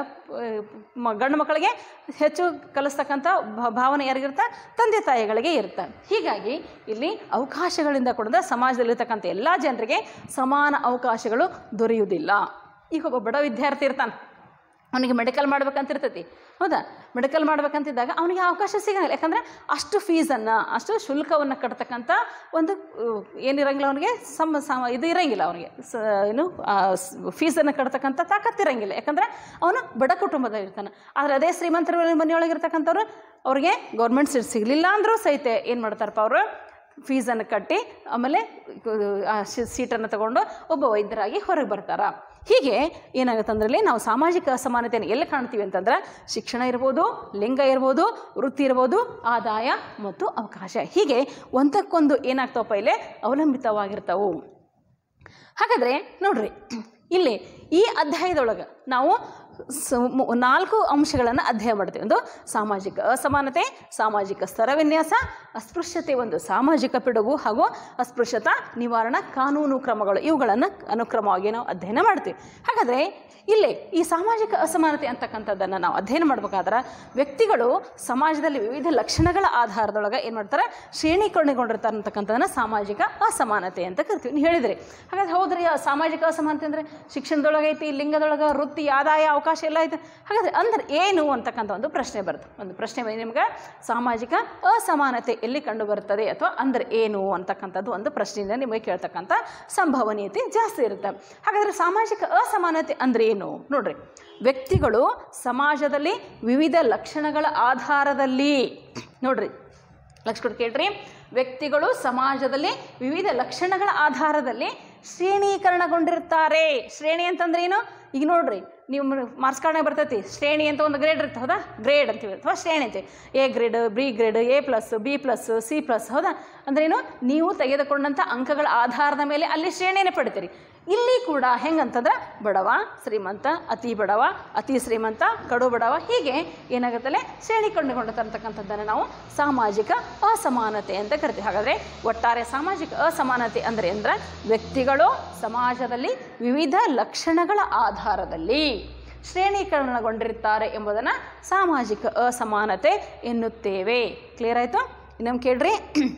ಮ ಗಂಡು ಮಕ್ಕಳಿಗೆ ಹೆಚ್ಚು ಕಲಿಸ್ತಕ್ಕಂಥ ಭ- ಭಾವನೆ ಯಾರಿಗಿರುತ್ತೆ ತಂದೆ ತಾಯಿಗಳಿಗೆ ಇರುತ್ತೆ ಹೀಗಾಗಿ ಇಲ್ಲಿ ಅವಕಾಶಗಳಿಂದ ಕೂಡ ಸಮಾಜದಲ್ಲಿರ್ತಕ್ಕಂಥ ಎಲ್ಲ ಜನರಿಗೆ ಸಮಾನ ಅವಕಾಶಗಳು ದೊರೆಯುವುದಿಲ್ಲ ಈಗ ಒಬ್ಬ ಬಡ ವಿದ್ಯಾರ್ಥಿ ಇರ್ತಾನೆ ಅವನಿಗೆ ಮೆಡಿಕಲ್ ಮಾಡ್ಬೇಕಂತಿರ್ತೈತಿ ಹೌದಾ ಮೆಡಿಕಲ್ ಮಾಡ್ಬೇಕಂತಿದ್ದಾಗ ಅವನಿಗೆ ಅವಕಾಶ ಸಿಗಂಗಿಲ್ಲ ಯಾಕಂದರೆ ಅಷ್ಟು ಫೀಸನ್ನು ಅಷ್ಟು ಶುಲ್ಕವನ್ನು ಕಟ್ತಕ್ಕಂಥ ಒಂದು ಅಹ್, ಏನಿರಂಗಿಲ್ಲ ಅವನಿಗೆ ಸಮ ಸಮ ಇದು ಇರಂಗಿಲ್ಲ ಅವನಿಗೆ ಸ ಏನು ಫೀಸನ್ನು ಕಟ್ತಕ್ಕಂಥ ತಾಕತ್ತು ಇರಂಗಿಲ್ಲ ಯಾಕಂದರೆ ಅವನು ಬಡ ಕುಟುಂಬದ ಇರ್ತಾನೆ ಆದರೆ ಅದೇ ಶ್ರೀಮಂತರ ಮನೆಯೊಳಗೆ ಇರ್ತಕ್ಕಂಥವ್ರು ಅವ್ರಿಗೆ ಗೌರ್ಮೆಂಟ್ ಸೀಟ್ ಸಿಗಲಿಲ್ಲ ಅಂದರೂ ಸಹಿತ ಏನು ಮಾಡ್ತಾರಪ್ಪ ಅವರು ಫೀಸನ್ನು ಕಟ್ಟಿ ಆಮೇಲೆ ಆ ಸೀಟನ್ನು ತಗೊಂಡು ಒಬ್ಬ ವೈದ್ಯರಾಗಿ ಹೊರಗೆ ಬರ್ತಾರ ಹೀಗೆ ಏನಾಗುತ್ತೆ ಅಂದ್ರಲ್ಲಿ ನಾವು ಸಾಮಾಜಿಕ ಅಸಮಾನತೆಯನ್ನು ಎಲ್ಲಿ ಕಾಣ್ತೀವಿ ಅಂತಂದ್ರೆ ಶಿಕ್ಷಣ ಇರ್ಬೋದು ಲಿಂಗ ಇರ್ಬೋದು ವೃತ್ತಿ ಇರ್ಬೋದು ಆದಾಯ ಮತ್ತು ಅವಕಾಶ ಹೀಗೆ ಒಂದಕ್ಕೊಂದು ಏನಾಗ್ತಾವಪ್ಪ ಇಲ್ಲಿ ಅವಲಂಬಿತವಾಗಿರ್ತಾವು ಹಾಗಾದರೆ ನೋಡ್ರಿ ಇಲ್ಲಿ ಈ ಅಧ್ಯಾಯದೊಳಗೆ ನಾವು ಸ- ಮು- ನಾಲ್ಕು ಅಂಶಗಳನ್ನು ಅಧ್ಯಯನ ಮಾಡ್ತೀವಿ ಒಂದು ಸಾಮಾಜಿಕ ಅಸಮಾನತೆ ಸಾಮಾಜಿಕ ಸ್ತರವಿನ್ಯಾಸ ಅಸ್ಪೃಶ್ಯತೆ ಒಂದು ಸಾಮಾಜಿಕ ಪಿಡುಗು ಹಾಗೂ ಅಸ್ಪೃಶ್ಯತಾ ನಿವಾರಣಾ ಕಾನೂನು ಕ್ರಮಗಳು ಇವುಗಳನ್ನು ಅನುಕ್ರಮವಾಗಿ ನಾವು ಅಧ್ಯಯನ ಮಾಡ್ತೀವಿ ಹಾಗಾದರೆ ಇಲ್ಲೇ ಈ ಸಾಮಾಜಿಕ ಅಸಮಾನತೆ ಅಂತಕ್ಕಂಥದ್ದನ್ನು ನಾವು ಅಧ್ಯಯನ ಮಾಡಬೇಕಾದ್ರೆ ವ್ಯಕ್ತಿಗಳು ಸಮಾಜದಲ್ಲಿ ವಿವಿಧ ಲಕ್ಷಣಗಳ ಆಧಾರದೊಳಗೆ ಏನು ಮಾಡ್ತಾರೆ ಶ್ರೇಣೀಕರಣಗೊಂಡಿರ್ತಾರೆ ಅಂತಕ್ಕಂಥದ್ದನ್ನು ಸಾಮಾಜಿಕ ಅಸಮಾನತೆ ಅಂತ ಕರಿತೀವಿ ನೀವು ಹೇಳಿದ್ರಿ ಹಾಗಾದ್ರೆ ಹೌದ್ರಿ ಆ ಸಾಮಾಜಿಕ ಅಸಮಾನತೆ ಅಂದರೆ ಶಿಕ್ಷಣದೊಳಗೆ ಐತಿ ಲಿಂಗದೊಳಗೆ ವೃತ್ತಿ ಆದಾಯ ಅವಕಾಶ ಎಲ್ಲ ಐತೆ ಹಾಗಾದ್ರೆ ಅಂದ್ರೆ ಏನು ಅಂತಕ್ಕಂಥ ಒಂದು ಪ್ರಶ್ನೆ ಬರುತ್ತೆ ಒಂದು ಪ್ರಶ್ನೆ ಬಂದು ನಿಮ್ಗೆ ಸಾಮಾಜಿಕ ಅಸಮಾನತೆ ಎಲ್ಲಿ ಕಂಡು ಬರ್ತದೆ ಅಥವಾ ಅಂದ್ರೆ ಏನು ಅಂತಕ್ಕಂಥದ್ದು ಒಂದು ಪ್ರಶ್ನೆಯಿಂದ ನಿಮಗೆ ಕೇಳ್ತಕ್ಕಂಥ ಸಂಭವನೀಯತೆ ಜಾಸ್ತಿ ಇರುತ್ತೆ ಹಾಗಾದ್ರೆ ಸಾಮಾಜಿಕ ಅಸಮಾನತೆ ಅಂದ್ರೆ ಏನು ನೋಡ್ರಿ ವ್ಯಕ್ತಿಗಳು ಸಮಾಜದಲ್ಲಿ ವಿವಿಧ ಲಕ್ಷಣಗಳ ಆಧಾರದಲ್ಲಿ ನೋಡ್ರಿ ಲಕ್ಷ ಕೊಟ್ಟು ಕೇಳ್ರಿ ವ್ಯಕ್ತಿಗಳು ಸಮಾಜದಲ್ಲಿ ವಿವಿಧ ಲಕ್ಷಣಗಳ ಆಧಾರದಲ್ಲಿ ಶ್ರೇಣೀಕರಣಗೊಂಡಿರ್ತಾರೆ ಶ್ರೇಣಿ ಅಂತಂದ್ರೆ ಏನು ಈಗ ನೋಡ್ರಿ ನೀವು ಮಾರ್ಕ್ಸ್ ಕಾರ್ಡ್ನಾಗ ಬರ್ತೈತಿ ಶ್ರೇಣಿ ಅಂತ ಒಂದು ಗ್ರೇಡ್ ಇರುತ್ತೆ ಹೌದಾ ಗ್ರೇಡ್ ಅಂತೀವಿ ಅಥವಾ ಶ್ರೇಣಿ ಅಂತೀವಿ A grade B grade A plus B plus C plus ಹೌದಾ ಅಂದ್ರೇನು ನೀವು ತೆಗೆದುಕೊಂಡಂಥ ಅಂಕಗಳ ಆಧಾರದ ಮೇಲೆ ಅಲ್ಲಿ ಶ್ರೇಣಿಯನ್ನು ಪಡಿತೀರಿ ಇಲ್ಲಿ ಕೂಡ ಹೆಂಗಂತಂದ್ರೆ ಬಡವ ಶ್ರೀಮಂತ ಅತಿ ಬಡವ ಅತಿ ಶ್ರೀಮಂತ ಕಡು ಬಡವ ಹೀಗೆ ಏನಾಗುತ್ತಲೆ ಶ್ರೇಣಿಕೊಂಡುಕೊಂಡಿರ್ತಕ್ಕಂಥದ್ದನ್ನು ನಾವು ಸಾಮಾಜಿಕ ಅಸಮಾನತೆ ಅಂತ ಕರಿತೀವಿ ಹಾಗಾದರೆ ಒಟ್ಟಾರೆ ಸಾಮಾಜಿಕ ಅಸಮಾನತೆ ಅಂದರೆ ಅಂದ್ರೆ ವ್ಯಕ್ತಿಗಳು ಸಮಾಜದಲ್ಲಿ ವಿವಿಧ ಲಕ್ಷಣಗಳ ಆಧಾರದಲ್ಲಿ ಶ್ರೇಣೀಕರಣಗೊಂಡಿರುತ್ತಾರೆ ಎಂಬುದನ್ನು ಸಾಮಾಜಿಕ ಅಸಮಾನತೆ ಎನ್ನುತ್ತೇವೆ ಕ್ಲಿಯರ್ ಆಯಿತು ಇನ್ನೊಮ್ಮೆ ಕೇಳ್ರಿ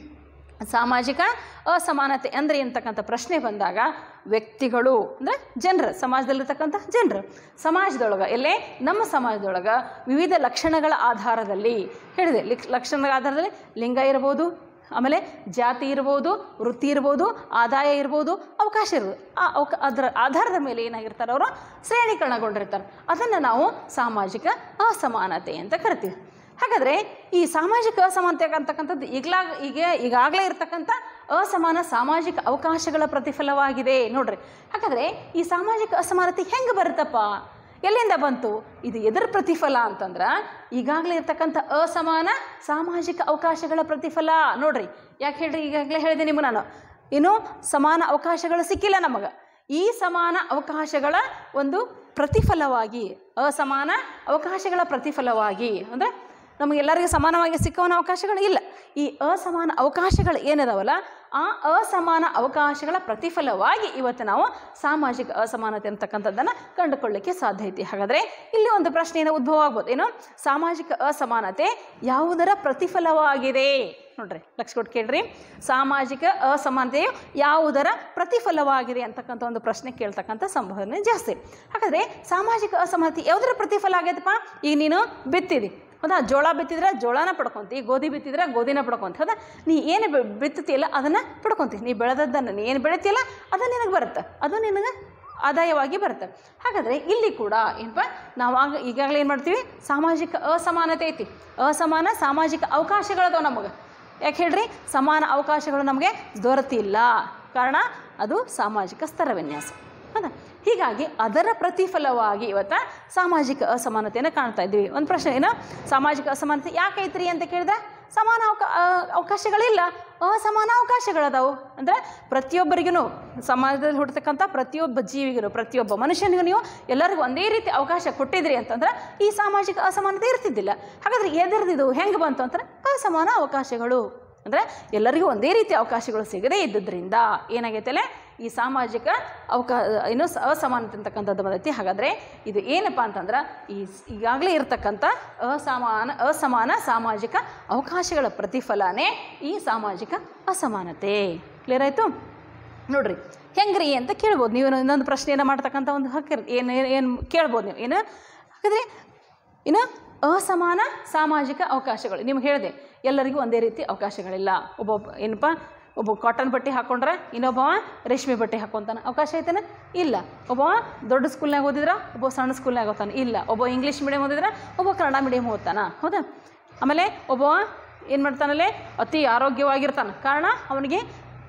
ಸಾಮಾಜಿಕ ಅಸಮಾನತೆ ಅಂದರೆ ಅಂತಕ್ಕಂಥ ಪ್ರಶ್ನೆ ಬಂದಾಗ ವ್ಯಕ್ತಿಗಳು ಅಂದರೆ ಜನರು ಸಮಾಜದಲ್ಲಿರ್ತಕ್ಕಂಥ ಜನರು ಸಮಾಜದೊಳಗೆ ಎಲ್ಲೇ ನಮ್ಮ ಸಮಾಜದೊಳಗೆ ವಿವಿಧ ಲಕ್ಷಣಗಳ ಆಧಾರದಲ್ಲಿ ಹೇಳಿದೆ ಲಿಕ್ ಲಕ್ಷಣಗಳ ಆಧಾರದಲ್ಲಿ ಲಿಂಗ ಇರ್ಬೋದು ಆಮೇಲೆ ಜಾತಿ ಇರ್ಬೋದು ವೃತ್ತಿ ಇರ್ಬೋದು ಆದಾಯ ಇರ್ಬೋದು ಅವಕಾಶ ಇರ್ಬೋದು ಆ ಅವಕ ಅದರ ಆಧಾರದ ಮೇಲೆ ಏನಾಗಿರ್ತಾರೆ ಅವರು ಶ್ರೇಣೀಕರಣಗೊಂಡಿರ್ತಾರೆ ಅದನ್ನು ನಾವು ಸಾಮಾಜಿಕ ಅಸಮಾನತೆ ಅಂತ ಕರಿತೀವಿ ಹಾಗಾದರೆ ಈ ಸಾಮಾಜಿಕ ಅಸಮಾನತೆ ಅಂತಕ್ಕಂಥದ್ದು ಈಗಲಾ ಈಗ ಈಗಾಗಲೇ ಇರತಕ್ಕಂಥ ಅಸಮಾನ ಸಾಮಾಜಿಕ ಅವಕಾಶಗಳ ಪ್ರತಿಫಲವಾಗಿದೆ ನೋಡ್ರಿ ಹಾಗಾದರೆ ಈ ಸಾಮಾಜಿಕ ಅಸಮಾನತೆ ಹೆಂಗೆ ಬರುತ್ತಪ್ಪ ಎಲ್ಲಿಂದ ಬಂತು ಇದು ಎದರ ಪ್ರತಿಫಲ ಅಂತಂದ್ರೆ ಈಗಾಗಲೇ ಇರ್ತಕ್ಕಂಥ ಅಸಮಾನ ಸಾಮಾಜಿಕ ಅವಕಾಶಗಳ ಪ್ರತಿಫಲ ನೋಡ್ರಿ ಯಾಕೆ ಹೇಳ್ರಿ ಈಗಾಗಲೇ ಹೇಳಿದೆ ನಿಮಗೆ ನಾನು ಇನ್ನು ಸಮಾನ ಅವಕಾಶಗಳು ಸಿಕ್ಕಿಲ್ಲ ನಮಗೆ ಈ ಸಮಾನ ಅವಕಾಶಗಳ ಒಂದು ಪ್ರತಿಫಲವಾಗಿ ಅಸಮಾನ ಅವಕಾಶಗಳ ಪ್ರತಿಫಲವಾಗಿ ಅಂದರೆ ನಮಗೆಲ್ಲರಿಗೂ ಸಮಾನವಾಗಿ ಸಿಕ್ಕವನ ಅವಕಾಶಗಳು ಇಲ್ಲ ಈ ಅಸಮಾನ ಅವಕಾಶಗಳು ಏನಿದಾವಲ್ಲ ಆ ಅಸಮಾನ ಅವಕಾಶಗಳ ಪ್ರತಿಫಲವಾಗಿ ಇವತ್ತು ನಾವು ಸಾಮಾಜಿಕ ಅಸಮಾನತೆ ಅಂತಕ್ಕಂಥದ್ದನ್ನು ಕಂಡುಕೊಳ್ಳಿಕ್ಕೆ ಸಾಧ್ಯ ಐತಿ ಹಾಗಾದರೆ ಇಲ್ಲಿ ಒಂದು ಪ್ರಶ್ನೆಯನ್ನು ಉದ್ಭವ ಆಗ್ಬೋದು ಏನು ಸಾಮಾಜಿಕ ಅಸಮಾನತೆ ಯಾವುದರ ಪ್ರತಿಫಲವಾಗಿದೆ ನೋಡ್ರಿ ಲಕ್ಷ ಕೊಟ್ಟು ಕೇಳ್ರಿ ಸಾಮಾಜಿಕ ಅಸಮಾನತೆಯು ಯಾವುದರ ಪ್ರತಿಫಲವಾಗಿದೆ ಅಂತಕ್ಕಂಥ ಒಂದು ಪ್ರಶ್ನೆ ಕೇಳ್ತಕ್ಕಂಥ ಸಂಭಾವನೆ ಜಾಸ್ತಿ ಹಾಗಾದರೆ ಸಾಮಾಜಿಕ ಅಸಮಾನತೆ ಯಾವುದರ ಪ್ರತಿಫಲ ಆಗೈತಪ್ಪ ಈಗ ನೀನು ಬಿತ್ತಿದಿ ಹೌದಾ ಜೋಳ ಬಿತ್ತಿದ್ರೆ ಜೋಳನ ಪಡ್ಕೊಂತಿ ಗೋಧಿ ಬಿತ್ತಿದ್ರೆ ಗೋಧಿನ ಪಡ್ಕೊಂತಿ ಹೌದಾ ನೀ ಏನು ಬೆ- ಬಿತ್ತುತ್ತೀಯಲ್ಲ ಅದನ್ನು ಪಡ್ಕೊಂತಿ ನೀ ಬೆಳೆದದ್ದನ್ನು ನೀ ಏನು ಬೆಳಿತೀಯಲ್ಲ ಅದು ನಿನಗೆ ಬರುತ್ತೆ ಅದು ನಿನಗೆ ಆದಾಯವಾಗಿ ಬರುತ್ತೆ ಹಾಗಾದರೆ ಇಲ್ಲಿ ಕೂಡ ಏನಪ್ಪ ನಾವಾಗ ಈಗಾಗಲೇ ಏನು ಮಾಡ್ತೀವಿ ಸಾಮಾಜಿಕ ಅಸಮಾನತೆ ಐತಿ ಅಸಮಾನ ಸಾಮಾಜಿಕ ಅವಕಾಶಗಳದಾವ ನಮಗೆ ಯಾಕೆ ಹೇಳ್ರಿ ಸಮಾನ ಅವಕಾಶಗಳು ನಮಗೆ ದೊರೆತಿಲ್ಲ ಕಾರಣ ಅದು ಸಾಮಾಜಿಕ ಸ್ತರ ವಿನ್ಯಾಸ ಹೌದಾ ಹೀಗಾಗಿ ಅದರ ಪ್ರತಿಫಲವಾಗಿ ಇವತ್ತು ಸಾಮಾಜಿಕ ಅಸಮಾನತೆಯನ್ನು ಕಾಣ್ತಾ ಇದ್ದೀವಿ ಒಂದು ಪ್ರಶ್ನೆ ಏನು ಸಾಮಾಜಿಕ ಅಸಮಾನತೆ ಯಾಕೈತ್ರಿ ಅಂತ ಕೇಳಿದ್ರೆ ಸಮಾನ ಅವಕ ಆ, ಅವಕಾಶಗಳಿಲ್ಲ ಅಸಮಾನ ಅವಕಾಶಗಳದಾವು ಅಂದರೆ ಪ್ರತಿಯೊಬ್ಬರಿಗೂ ಸಮಾಜದಲ್ಲಿ ಹುಟ್ಟತಕ್ಕಂಥ ಪ್ರತಿಯೊಬ್ಬ ಜೀವಿಗೂ ಪ್ರತಿಯೊಬ್ಬ ಮನುಷ್ಯನಿಗೂ ನೀವು ಎಲ್ಲರಿಗೂ ಒಂದೇ ರೀತಿ ಅವಕಾಶ ಕೊಟ್ಟಿದ್ರಿ ಅಂತಂದ್ರೆ ಈ ಸಾಮಾಜಿಕ ಅಸಮಾನತೆ ಇರ್ತಿದ್ದಿಲ್ಲ ಹಾಗಾದ್ರೆ ಎದರ್ದಿದು ಹೆಂಗೆ ಬಂತು ಅಂತಾರೆ ಅಸಮಾನ ಅವಕಾಶಗಳು ಅಂದರೆ ಎಲ್ಲರಿಗೂ ಒಂದೇ ರೀತಿ ಅವಕಾಶಗಳು ಸಿಗದೇ ಇದ್ದುದರಿಂದ ಏನಾಗೈತಲ್ಲ ಈ ಸಾಮಾಜಿಕ ಅವಕಾ ಏನು ಸ- ಅಸಮಾನತೆ ಅಂತಕ್ಕಂಥದ್ದು ಬಂದೈತಿ ಹಾಗಾದರೆ ಇದು ಏನಪ್ಪ ಅಂತಂದ್ರೆ ಈ ಸ್- ಈಗಾಗಲೇ ಇರತಕ್ಕಂಥ ಅಸಮಾನ ಅಸಮಾನ ಸಾಮಾಜಿಕ ಅವಕಾಶಗಳ ಪ್ರತಿಫಲನೇ ಈ ಸಾಮಾಜಿಕ ಅಸಮಾನತೆ ಕ್ಲಿಯರ್ ಆಯಿತು ನೋಡ್ರಿ ಹೆಂಗ್ರಿ ಅಂತ ಕೇಳ್ಬೋದು ನೀವು ಇನ್ನೊಂದು ಪ್ರಶ್ನೆಯನ್ನು ಮಾಡ್ತಕ್ಕಂಥ ಒಂದು ಹಕ್ಕಿರ್ ಏನು ಏನು ಕೇಳ್ಬೋದು ನೀವು ಏನು ಹಾಗಾದರೆ ಇನ್ನು ಅಸಮಾನ ಸಾಮಾಜಿಕ ಅವಕಾಶಗಳು ನಿಮ್ಗೆ ಹೇಳಿದೆ ಎಲ್ಲರಿಗೂ ಒಂದೇ ರೀತಿ ಅವಕಾಶಗಳಿಲ್ಲ ಒಬ್ಬೊಬ್ಬ ಏನಪ್ಪ ಒಬ್ಬ ಕಾಟನ್ ಬಟ್ಟೆ ಹಾಕ್ಕೊಂಡ್ರೆ ಇನ್ನೊಬ್ಬವ ರೇಷ್ಮೆ ಬಟ್ಟೆ ಹಾಕ್ಕೊಂತಾನೆ ಅವಕಾಶ ಐತೇನ ಇಲ್ಲ ಒಬ್ಬವ ದೊಡ್ಡ ಸ್ಕೂಲ್ನಾಗ ಓದಿದ್ರೆ ಒಬ್ಬ ಸಣ್ಣ ಸ್ಕೂಲ್ನಾಗ ಓದ್ತಾನೆ ಇಲ್ಲ ಒಬ್ಬ ಇಂಗ್ಲೀಷ್ ಮೀಡಿಯಮ್ ಓದಿದ್ರೆ ಒಬ್ಬ ಕನ್ನಡ ಮೀಡಿಯಮ್ ಓದ್ತಾನ ಹೌದಾ ಆಮೇಲೆ ಒಬ್ಬವ ಏನು ಮಾಡ್ತಾನಲ್ಲೇ ಅತಿ ಆರೋಗ್ಯವಾಗಿರ್ತಾನೆ ಕಾರಣ ಅವನಿಗೆ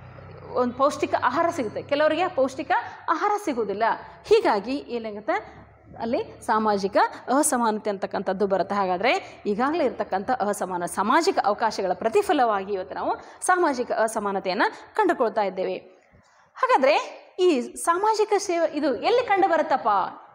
ಒಂದು ಪೌಷ್ಟಿಕ ಆಹಾರ ಸಿಗುತ್ತೆ ಕೆಲವರಿಗೆ ಪೌಷ್ಟಿಕ ಆಹಾರ ಸಿಗೋದಿಲ್ಲ ಹೀಗಾಗಿ ಏನಾಗುತ್ತೆ ಅಲ್ಲಿ ಸಾಮಾಜಿಕ ಅಸಮಾನತೆ ಅಂತಕ್ಕಂಥದ್ದು ಬರುತ್ತೆ ಹಾಗಾದರೆ ಈಗಾಗಲೇ ಇರತಕ್ಕಂಥ ಅಸಮಾನ ಸಾಮಾಜಿಕ ಅವಕಾಶಗಳ ಪ್ರತಿಫಲವಾಗಿ ಇವತ್ತು ನಾವು ಸಾಮಾಜಿಕ ಅಸಮಾನತೆಯನ್ನು ಕಂಡುಕೊಳ್ತಾ ಇದ್ದೇವೆ ಹಾಗಾದರೆ ಈ ಸಾಮಾಜಿಕ ಸೇವೆ ಇದು ಎಲ್ಲಿ ಕಂಡು ಬರುತ್ತಪ್ಪ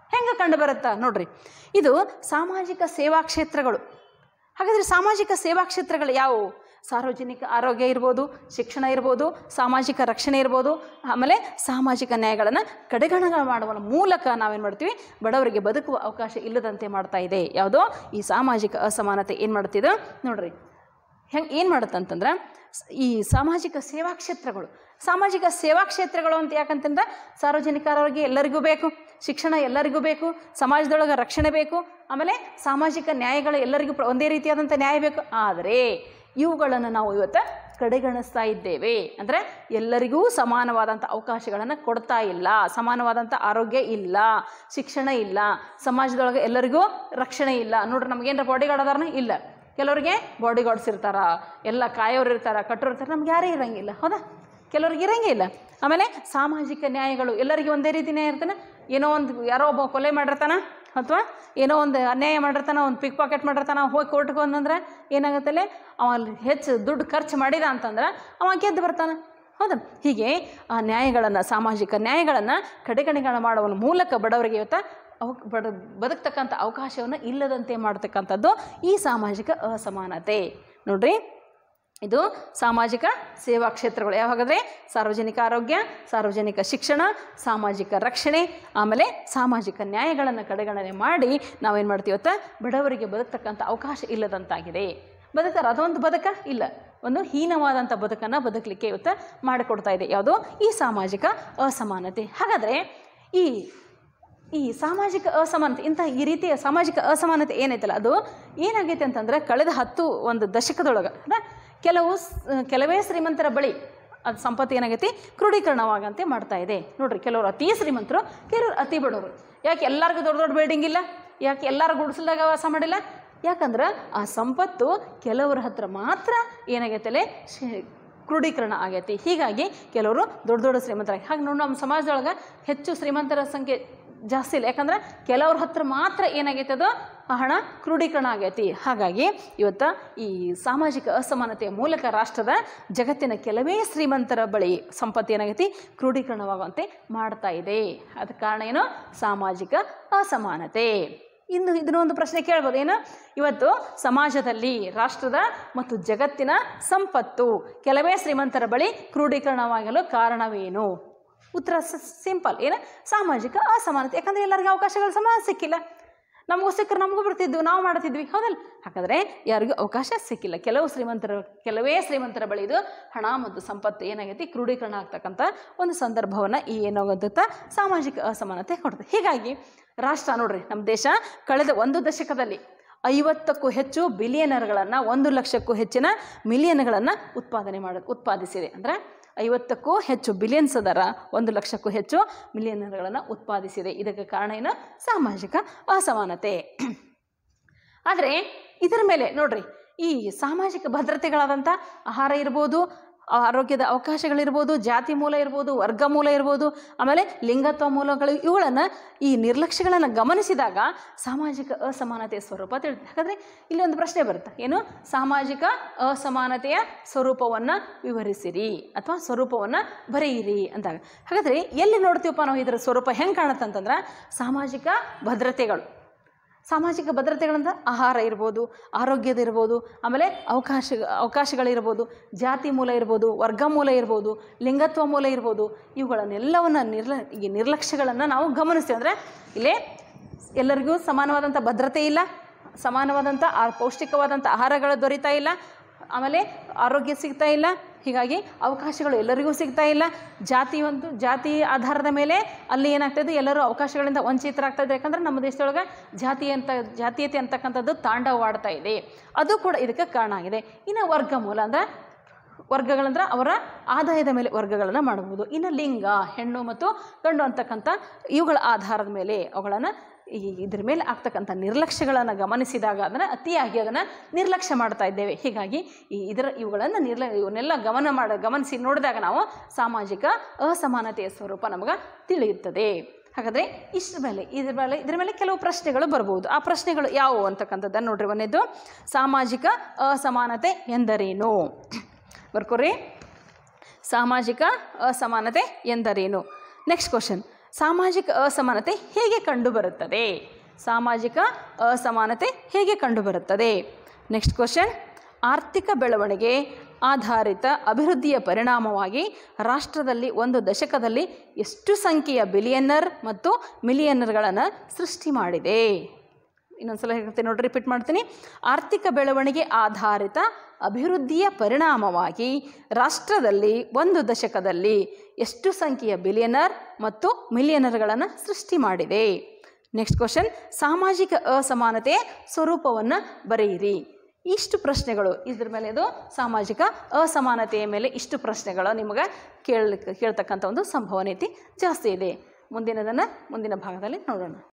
ಹೆಂಗೆ ಕಂಡು ಬರುತ್ತಾ ನೋಡ್ರಿ ಇದು ಸಾಮಾಜಿಕ ಸೇವಾ ಕ್ಷೇತ್ರಗಳು ಹಾಗಾದರೆ ಸಾಮಾಜಿಕ ಸೇವಾ ಕ್ಷೇತ್ರಗಳು ಯಾವುವು ಸಾರ್ವಜನಿಕ ಆರೋಗ್ಯ ಇರ್ಬೋದು ಶಿಕ್ಷಣ ಇರ್ಬೋದು ಸಾಮಾಜಿಕ ರಕ್ಷಣೆ ಇರ್ಬೋದು ಆಮೇಲೆ ಸಾಮಾಜಿಕ ನ್ಯಾಯಗಳನ್ನು ಕಡೆಗಣನೆ ಮಾಡುವ ಮೂಲಕ ನಾವೇನು ಮಾಡ್ತೀವಿ ಬಡವರಿಗೆ ಬದುಕುವ ಅವಕಾಶ ಇಲ್ಲದಂತೆ ಮಾಡ್ತಾ ಇದೆ ಯಾವುದೋ ಈ ಸಾಮಾಜಿಕ ಅಸಮಾನತೆ ಏನು ಮಾಡ್ತಿದೆ ನೋಡ್ರಿ ಹೆಂಗೆ ಏನು ಮಾಡುತ್ತೆ ಅಂತಂದ್ರೆ ಸ್- ಈ ಸಾಮಾಜಿಕ ಸೇವಾ ಕ್ಷೇತ್ರಗಳು ಸಾಮಾಜಿಕ ಸೇವಾ ಕ್ಷೇತ್ರಗಳು ಅಂತ ಯಾಕಂತಂದ್ರೆ ಸಾರ್ವಜನಿಕ ಆರೋಗ್ಯ ಎಲ್ಲರಿಗೂ ಬೇಕು ಶಿಕ್ಷಣ ಎಲ್ಲರಿಗೂ ಬೇಕು ಸಮಾಜದೊಳಗೆ ರಕ್ಷಣೆ ಬೇಕು ಆಮೇಲೆ ಸಾಮಾಜಿಕ ನ್ಯಾಯಗಳು ಎಲ್ಲರಿಗೂ ಪ್ರ- ಒಂದೇ ರೀತಿಯಾದಂಥ ನ್ಯಾಯ ಬೇಕು ಆದರೆ ಇವುಗಳನ್ನು ನಾವು ಇವತ್ತು ಕಡೆಗಣಿಸ್ತಾ ಇದ್ದೇವೆ ಅಂದರೆ ಎಲ್ಲರಿಗೂ ಸಮಾನವಾದಂಥ ಅವಕಾಶಗಳನ್ನು ಕೊಡ್ತಾ ಇಲ್ಲ ಸಮಾನವಾದಂಥ ಆರೋಗ್ಯ ಇಲ್ಲ ಶಿಕ್ಷಣ ಇಲ್ಲ ಸಮಾಜದೊಳಗೆ ಎಲ್ಲರಿಗೂ ರಕ್ಷಣೆ ಇಲ್ಲ ನೋಡ್ರಿ ನಮಗೇನಾರ ಬಾಡಿ ಗಾರ್ಡ್ ಅದಾರನ ಇಲ್ಲ ಕೆಲವರಿಗೆ ಬಾಡಿ ಗಾರ್ಡ್ಸ್ ಇರ್ತಾರ ಎಲ್ಲ ಕಾಯೋರು ಇರ್ತಾರ ಕಟ್ಟೋರು ಇರ್ತಾರೆ ನಮ್ಗೆ ಯಾರೇ ಇರಂಗಿಲ್ಲ ಹೌದಾ ಕೆಲವ್ರಿಗೆ ಇರಂಗೇ ಇಲ್ಲ ಆಮೇಲೆ ಸಾಮಾಜಿಕ ನ್ಯಾಯಗಳು ಎಲ್ಲರಿಗೂ ಒಂದೇ ರೀತಿ ನ್ಯಾಯ ಇರ್ತಾನೆ ಏನೋ ಒಂದು ಯಾರೋ ಒಬ್ಬ ಕೊಲೆ ಮಾಡಿರ್ತಾನ ಅಥವಾ ಏನೋ ಒಂದು ಅನ್ಯಾಯ ಮಾಡಿರ್ತಾನ ಒಂದು ಪಿಕ್ ಪಾಕೆಟ್ ಮಾಡಿರ್ತಾನ ಹೋಗಿ ಕೋರ್ಟ್ಗೆ ಬಂದಂದ್ರೆ ಏನಾಗುತ್ತಲ್ಲೇ ಅವ ಅಲ್ಲಿ ಹೆಚ್ಚು ದುಡ್ಡು ಖರ್ಚು ಮಾಡಿದ ಅಂತಂದ್ರೆ ಅವ ಗೆದ್ದು ಬರ್ತಾನೆ ಹೌದಾ ಹೀಗೆ ಆ ನ್ಯಾಯಗಳನ್ನು ಸಾಮಾಜಿಕ ನ್ಯಾಯಗಳನ್ನು ಕಡೆಗಣಿಗಳ ಮಾಡುವ ಮೂಲಕ ಬಡವರಿಗೆ ಇವತ್ತು ಅವ ಬಡ ಬದುಕ್ತಕ್ಕಂಥ ಅವಕಾಶವನ್ನು ಇಲ್ಲದಂತೆ ಮಾಡ್ತಕ್ಕಂಥದ್ದು ಈ ಸಾಮಾಜಿಕ ಅಸಮಾನತೆ ನೋಡ್ರಿ ಇದು ಸಾಮಾಜಿಕ ಸೇವಾ ಕ್ಷೇತ್ರಗಳು ಯಾವಾಗಾದರೆ ಸಾರ್ವಜನಿಕ ಆರೋಗ್ಯ ಸಾರ್ವಜನಿಕ ಶಿಕ್ಷಣ ಸಾಮಾಜಿಕ ರಕ್ಷಣೆ ಆಮೇಲೆ ಸಾಮಾಜಿಕ ನ್ಯಾಯಗಳನ್ನು ಕಡೆಗಣನೆ ಮಾಡಿ ನಾವೇನು ಮಾಡ್ತೀವತ್ತ ಬಡವರಿಗೆ ಬದುಕ್ತಕ್ಕಂಥ ಅವಕಾಶ ಇಲ್ಲದಂತಾಗಿದೆ ಬದುಕಾರ ಅದೊಂದು ಬದುಕ ಇಲ್ಲ ಒಂದು ಹೀನವಾದಂಥ ಬದುಕನ್ನು ಬದುಕಲಿಕ್ಕೆ ಇವತ್ತು ಮಾಡಿಕೊಡ್ತಾ ಇದೆ ಯಾವುದು ಈ ಸಾಮಾಜಿಕ ಅಸಮಾನತೆ ಹಾಗಾದರೆ ಈ ಈ ಸಾಮಾಜಿಕ ಅಸಮಾನತೆ ಇಂಥ ಈ ರೀತಿಯ ಸಾಮಾಜಿಕ ಅಸಮಾನತೆ ಏನೈತಲ್ಲ ಅದು ಏನಾಗೈತೆ ಅಂತಂದ್ರೆ ಕಳೆದ ಹತ್ತು ಒಂದು ದಶಕದೊಳಗೆ ಅಂದ್ರೆ ಕೆಲವು ಸ್- ಕೆಲವೇ ಶ್ರೀಮಂತರ ಬಳಿ ಅದು ಸಂಪತ್ತು ಏನಾಗೈತಿ ಕ್ರೋಢೀಕರಣವಾಗಂತೆ ಮಾಡ್ತಾ ಇದೆ ನೋಡ್ರಿ ಕೆಲವರು ಅತಿ ಶ್ರೀಮಂತರು ಕೆಲವರು ಅತಿ ಬಡವರು ಯಾಕೆ ಎಲ್ಲರಿಗೂ ದೊಡ್ಡ ದೊಡ್ಡ ಬಿಲ್ಡಿಂಗ್ ಇಲ್ಲ ಯಾಕೆ ಎಲ್ಲರ ಗುಡಿಸಲ್ದಾಗ ವಾಸ ಮಾಡಿಲ್ಲ ಯಾಕಂದ್ರೆ ಆ ಸಂಪತ್ತು ಕೆಲವರ ಹತ್ರ ಮಾತ್ರ ಏನಾಗೈತಲೆ ಶೇ- ಕ್ರೋಢೀಕರಣ ಆಗೈತಿ ಹೀಗಾಗಿ ಕೆಲವರು ದೊಡ್ಡ ದೊಡ್ಡ ಶ್ರೀಮಂತರಾಗಿ ಹಾಗೆ ನೋಡಿ ನಮ್ಮ ಸಮಾಜದೊಳಗೆ ಹೆಚ್ಚು ಶ್ರೀಮಂತರ ಸಂಖ್ಯೆ ಜಾಸ್ತಿ ಇಲ್ಲ ಯಾಕಂದ್ರೆ ಕೆಲವ್ರ ಹತ್ರ ಮಾತ್ರ ಏನಾಗೈತೆ ಅದು ಆ ಹಣ ಕ್ರೋಢೀಕರಣ ಆಗೈತಿ ಹಾಗಾಗಿ ಇವತ್ತು ಈ ಸಾಮಾಜಿಕ ಅಸಮಾನತೆಯ ಮೂಲಕ ರಾಷ್ಟ್ರದ ಜಗತ್ತಿನ ಕೆಲವೇ ಶ್ರೀಮಂತರ ಬಳಿ ಸಂಪತ್ತು ಏನಾಗೈತಿ ಕ್ರೋಢೀಕರಣವಾಗುವಂತೆ ಮಾಡ್ತಾ ಇದೆ ಅದಕ್ಕೆ ಕಾರಣ ಏನು ಸಾಮಾಜಿಕ ಅಸಮಾನತೆ ಇನ್ನು ಇದನ್ನ ಒಂದು ಪ್ರಶ್ನೆ ಕೇಳ್ಬೋದು ಏನು ಇವತ್ತು ಸಮಾಜದಲ್ಲಿ ರಾಷ್ಟ್ರದ ಮತ್ತು ಜಗತ್ತಿನ ಸಂಪತ್ತು ಕೆಲವೇ ಶ್ರೀಮಂತರ ಬಳಿ ಕ್ರೋಢೀಕರಣವಾಗಲು ಕಾರಣವೇನು ಉತ್ತರ ಸಿಂಪಲ್ ಏನು ಸಾಮಾಜಿಕ ಅಸಮಾನತೆ ಯಾಕಂದರೆ ಎಲ್ಲರಿಗೂ ಅವಕಾಶಗಳು ಸಮಾನ ಸಿಕ್ಕಿಲ್ಲ ನಮಗೂ ಸಿಕ್ಕರೆ ನಮಗೂ ಬರ್ತಿದ್ವು ನಾವು ಮಾಡ್ತಿದ್ವಿ ಹೌದಲ್ಲ ಹಾಗಾದರೆ ಯಾರಿಗೂ ಅವಕಾಶ ಸಿಕ್ಕಿಲ್ಲ ಕೆಲವು ಶ್ರೀಮಂತರ ಕೆಲವೇ ಶ್ರೀಮಂತರ ಬಳಿ ಇದು ಹಣ ಮತ್ತು ಸಂಪತ್ತು ಏನಾಗೈತಿ ಕ್ರೋಢೀಕರಣ ಆಗ್ತಕ್ಕಂಥ ಒಂದು ಸಂದರ್ಭವನ್ನು ಈ ಏನಾಗುತ್ತೆ ಸಾಮಾಜಿಕ ಅಸಮಾನತೆ ಕೊಡುತ್ತೆ ಹೀಗಾಗಿ ರಾಷ್ಟ್ರ ನೋಡ್ರಿ ನಮ್ಮ ದೇಶ ಕಳೆದ ಒಂದು ದಶಕದಲ್ಲಿ ಐವತ್ತಕ್ಕೂ ಹೆಚ್ಚು ಬಿಲಿಯನರ್ಗಳನ್ನು ಒಂದು ಲಕ್ಷಕ್ಕೂ ಹೆಚ್ಚಿನ ಮಿಲಿಯನ್ಗಳನ್ನು ಉತ್ಪಾದನೆ ಮಾಡ ಉತ್ಪಾದಿಸಿದೆ ಅಂದರೆ ಐವತ್ತಕ್ಕೂ ಹೆಚ್ಚು ಬಿಲಿಯನ್ಸ್ ಅದರ ಒಂದು ಲಕ್ಷಕ್ಕೂ ಹೆಚ್ಚು ಮಿಲಿಯನರ್ಗಳನ್ನು ಉತ್ಪಾದಿಸಿದೆ ಇದಕ್ಕೆ ಕಾರಣ ಏನು ಸಾಮಾಜಿಕ ಅಸಮಾನತೆ ಆದರೆ ಇದರ ಮೇಲೆ ನೋಡ್ರಿ ಈ ಸಾಮಾಜಿಕ ಭದ್ರತೆಗಳಾದಂಥ ಆಹಾರ ಇರ್ಬೋದು ಆರೋಗ್ಯದ ಅವಕಾಶಗಳಿರ್ಬೋದು ಜಾತಿ ಮೂಲ ಇರ್ಬೋದು ವರ್ಗ ಮೂಲ ಇರ್ಬೋದು ಆಮೇಲೆ ಲಿಂಗತ್ವ ಮೂಲಗಳು ಇವುಗಳನ್ನು ಈ ನಿರ್ಲಕ್ಷ್ಯಗಳನ್ನು ಗಮನಿಸಿದಾಗ ಸಾಮಾಜಿಕ ಅಸಮಾನತೆಯ ಸ್ವರೂಪ ತಿಳಿಯುತ್ತೆ ಹಾಗಾದರೆ ಇಲ್ಲಿ ಒಂದು ಪ್ರಶ್ನೆ ಬರುತ್ತೆ ಏನು ಸಾಮಾಜಿಕ ಅಸಮಾನತೆಯ ಸ್ವರೂಪವನ್ನು ವಿವರಿಸಿರಿ ಅಥವಾ ಸ್ವರೂಪವನ್ನು ಬರೆಯಿರಿ ಅಂದಾಗ ಹಾಗಾದರೆ ಎಲ್ಲಿ ನೋಡ್ತೀವಪ್ಪ ನಾವು ಇದರ ಸ್ವರೂಪ ಹೆಂಗೆ ಕಾಣುತ್ತೆ ಅಂತಂದ್ರೆ ಸಾಮಾಜಿಕ ಭದ್ರತೆಗಳು ಸಾಮಾಜಿಕ ಭದ್ರತೆಗಳಂದ್ರೆ ಆಹಾರ ಇರ್ಬೋದು ಆರೋಗ್ಯದ ಇರ್ಬೋದು ಆಮೇಲೆ ಅವಕಾಶ ಅವಕಾಶಗಳಿರ್ಬೋದು ಜಾತಿ ಮೂಲ ಇರ್ಬೋದು ವರ್ಗ ಮೂಲ ಇರ್ಬೋದು ಲಿಂಗತ್ವ ಮೂಲ ಇರ್ಬೋದು ಇವುಗಳನ್ನೆಲ್ಲವನ್ನು ನಿರ್ಲ ಈ ನಿರ್ಲಕ್ಷ್ಯಗಳನ್ನು ನಾವು ಗಮನಿಸ್ತೀವಿ ಅಂದರೆ ಇಲ್ಲೇ ಎಲ್ಲರಿಗೂ ಸಮಾನವಾದಂಥ ಭದ್ರತೆ ಇಲ್ಲ ಸಮಾನವಾದಂಥ ಆ ಪೌಷ್ಟಿಕವಾದಂಥ ಆಹಾರಗಳು ದೊರೀತಾ ಇಲ್ಲ ಆಮೇಲೆ ಆರೋಗ್ಯ ಸಿಗ್ತಾ ಇಲ್ಲ ಹೀಗಾಗಿ ಅವಕಾಶಗಳು ಎಲ್ಲರಿಗೂ ಸಿಗ್ತಾ ಇಲ್ಲ ಜಾತಿ ಒಂದು ಜಾತಿ ಆಧಾರದ ಮೇಲೆ ಅಲ್ಲಿ ಏನಾಗ್ತದೆ ಎಲ್ಲರೂ ಅವಕಾಶಗಳಿಂದ ವಂಚಿತರಾಗ್ತಾ ಇದ್ದಾರೆ ಯಾಕಂದ್ರೆ ನಮ್ಮ ದೇಶದೊಳಗೆ ಜಾತಿ ಅಂತ ಜಾತೀಯತೆ ಅಂತಕ್ಕಂಥದ್ದು ತಾಂಡವವಾಡ್ತಾ ಇದೆ ಅದು ಕೂಡ ಇದಕ್ಕೆ ಕಾರಣ ಆಗಿದೆ ಇನ್ನು ವರ್ಗ ಮೂಲ ಅಂದರೆ ವರ್ಗಗಳಂದ್ರೆ ಅವರ ಆದಾಯದ ಮೇಲೆ ವರ್ಗಗಳನ್ನು ಮಾಡಬಹುದು ಇನ್ನು ಲಿಂಗ ಹೆಣ್ಣು ಮತ್ತು ಗಂಡು ಅಂತಕ್ಕಂಥ ಇವುಗಳ ಆಧಾರದ ಮೇಲೆ ಅವುಗಳನ್ನು ಈ ಇದ್ರ ಮೇಲೆ ಆಗ್ತಕ್ಕಂಥ ನಿರ್ಲಕ್ಷ್ಯಗಳನ್ನು ಗಮನಿಸಿದಾಗ ಅದನ್ನು ಅತಿಯಾಗಿ ಅದನ್ನು ನಿರ್ಲಕ್ಷ್ಯ ಮಾಡ್ತಾ ಇದ್ದೇವೆ ಹೀಗಾಗಿ ಈ ಇದರ ಇವುಗಳನ್ನು ನಿರ್ಲ ಇವನ್ನೆಲ್ಲ ಗಮನ ಮಾಡ ಗಮನಿಸಿ ನೋಡಿದಾಗ ನಾವು ಸಾಮಾಜಿಕ ಅಸಮಾನತೆಯ ಸ್ವರೂಪ ನಮಗೆ ತಿಳಿಯುತ್ತದೆ ಹಾಗಾದರೆ ಇದ್ರ ಮೇಲೆ ಇದ್ರ ಮೇಲೆ ಇದ್ರ ಮೇಲೆ ಕೆಲವು ಪ್ರಶ್ನೆಗಳು ಬರ್ಬೋದು ಆ ಪ್ರಶ್ನೆಗಳು ಯಾವುವು ಅಂತಕ್ಕಂಥದ್ದನ್ನು ನೋಡ್ರಿ ಒಂದೇದು ಸಾಮಾಜಿಕ ಅಸಮಾನತೆ ಎಂದರೇನು ಬರ್ಕೋರಿ ಸಾಮಾಜಿಕ ಅಸಮಾನತೆ ಎಂದರೇನು ನೆಕ್ಸ್ಟ್ ಕ್ವಶನ್ ಸಾಮಾಜಿಕ ಅಸಮಾನತೆ ಹೇಗೆ ಕಂಡುಬರುತ್ತದೆ ಸಾಮಾಜಿಕ ಅಸಮಾನತೆ ಹೇಗೆ ಕಂಡುಬರುತ್ತದೆ ನೆಕ್ಸ್ಟ್ ಕ್ವಶನ್ ಆರ್ಥಿಕ ಬೆಳವಣಿಗೆ ಆಧಾರಿತ ಅಭಿವೃದ್ಧಿಯ ಪರಿಣಾಮವಾಗಿ ರಾಷ್ಟ್ರದಲ್ಲಿ ಒಂದು ದಶಕದಲ್ಲಿ ಎಷ್ಟು ಸಂಖ್ಯೆಯ ಬಿಲಿಯನ್ನರ್ ಮತ್ತು ಮಿಲಿಯನ್ನರ್ಗಳನ್ನು ಸೃಷ್ಟಿ ಮಾಡಿದೆ ಇನ್ನೊಂದ್ಸಲ ಹೇಳ್ತೀನಿ ನೋಡಿ ರಿಪೀಟ್ ಮಾಡ್ತೀನಿ ಆರ್ಥಿಕ ಬೆಳವಣಿಗೆ ಆಧಾರಿತ ಅಭಿವೃದ್ಧಿಯ ಪರಿಣಾಮವಾಗಿ ರಾಷ್ಟ್ರದಲ್ಲಿ ಒಂದು ದಶಕದಲ್ಲಿ ಎಷ್ಟು ಸಂಖ್ಯೆಯ ಬಿಲಿಯನರ್ ಮತ್ತು ಮಿಲಿಯನರ್ಗಳನ್ನು ಸೃಷ್ಟಿ ಮಾಡಿದೆ ನೆಕ್ಸ್ಟ್ ಕ್ವಶನ್ ಸಾಮಾಜಿಕ ಅಸಮಾನತೆಯ ಸ್ವರೂಪವನ್ನು ಬರೆಯಿರಿ ಇಷ್ಟು ಪ್ರಶ್ನೆಗಳು ಇದ್ರ ಮೇಲೆ ಇದು ಸಾಮಾಜಿಕ ಅಸಮಾನತೆಯ ಮೇಲೆ ಇಷ್ಟು ಪ್ರಶ್ನೆಗಳು ನಿಮಗೆ ಕೇಳಲಿಕ್ಕೆ ಕೇಳ್ತಕ್ಕಂಥ ಒಂದು ಸಂಭವನೀಯತೆ ಜಾಸ್ತಿ ಇದೆ ಮುಂದಿನದನ್ನು ಮುಂದಿನ ಭಾಗದಲ್ಲಿ ನೋಡೋಣ